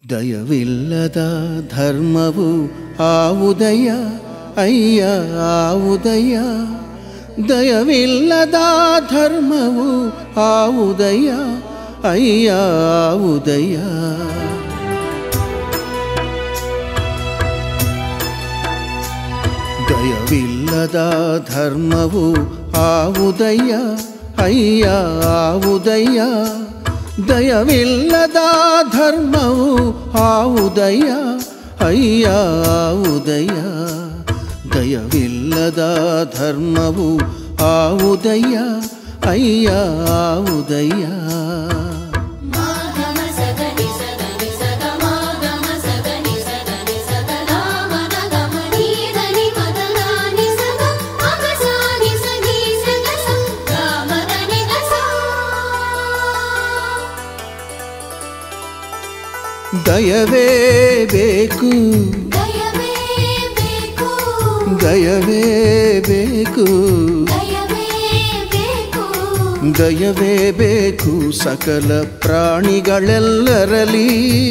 ದಯವಿಲ್ಲದ ಧರ್ಮವು ಆವುದಯ್ಯ ಅಯ್ಯ ಆವುದಯ್ಯ ದಯವಿಲ್ಲದ ಧರ್ಮವು ಆವುದಯ್ಯ ಅಯ್ಯ ಆವುದಯ್ಯ ದಯವಿಲ್ಲದ ಧರ್ಮವು ಆವುದಯ್ಯ ಅಯ್ಯ ಆವುದಯ್ಯ ದಯವಿಲ್ಲದ ಧರ್ಮವು ಆವುದಯ್ಯ ಅಯ್ಯ ಆವುದಯ್ಯ ದಯವಿಲ್ಲದ ಧರ್ಮವು ಆವುದಯ್ಯ ಅಯ್ಯ ಆವುದಯ್ಯ ಮಾಗಮ ಸಗನಿ ಸಗನಿ ಸಗ ಮಾಗಮ ಸಗನಿ ಸಗನಿ ಸಗ ಗಾಮನ ಗಮ ನೀದನಿ ಮದನಾನಿ ಸಗ ಅಗಸಾನಿ ಸನಿ ಸಗ ಸ ಗಾಮದನಿ ಗಸ ದಯವೇ ಬೇಕು ದಯವೇ ಬೇಕು ದಯವೇ ಬೇಕು ದಯವೇ ಬೇಕು ದಯವೇ ಬೇಕು ಸಕಲ ಪ್ರಾಣಿಗಳೆಲ್ಲರಲಿ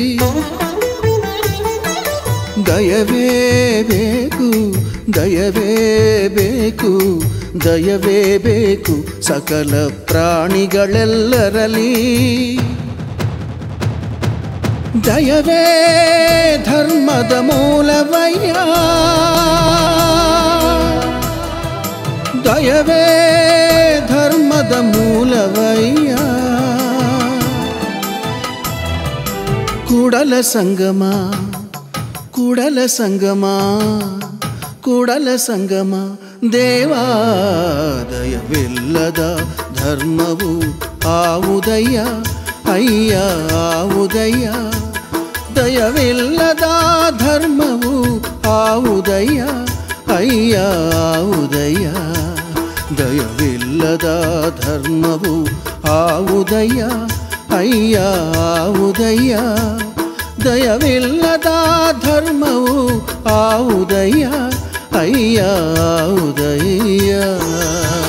ದಯವೇ ಬೇಕು ದಯವೇ ಬೇಕು ದಯವೇ ಬೇಕು ಸಕಲ ಪ್ರಾಣಿಗಳೆಲ್ಲರಲಿ ದಯವೇ ಧರ್ಮದ ಮೂಲವಯ್ಯ ದಯವೇ ಧರ್ಮದ ಮೂಲವಯ್ಯ ಕೂಡಲ ಸಂಗಮ ಕೂಡಲ ಸಂಗಮ ಕೂಡಲ ಸಂಗಮ ದೇವಾ ದಯವಿಲ್ಲದ ಧರ್ಮವು ಆವುದಯ್ಯ ಅಯ್ಯ ಆವುದಯ್ಯ ದಯವಿಲ್ಲದ ಧರ್ಮವು ಆವುದಯ್ಯ ಅಯ್ಯ ಆವುದಯ್ಯ ದಯವಿಲ್ಲದ ಧರ್ಮವು ಆವುದಯ್ಯ ಅಯ್ಯ ಆವುದಯ್ಯ ದಯವಿಲ್ಲದ ಧರ್ಮವು ಆವುದಯ್ಯ ಅಯ್ಯ ಆವುದಯ್ಯ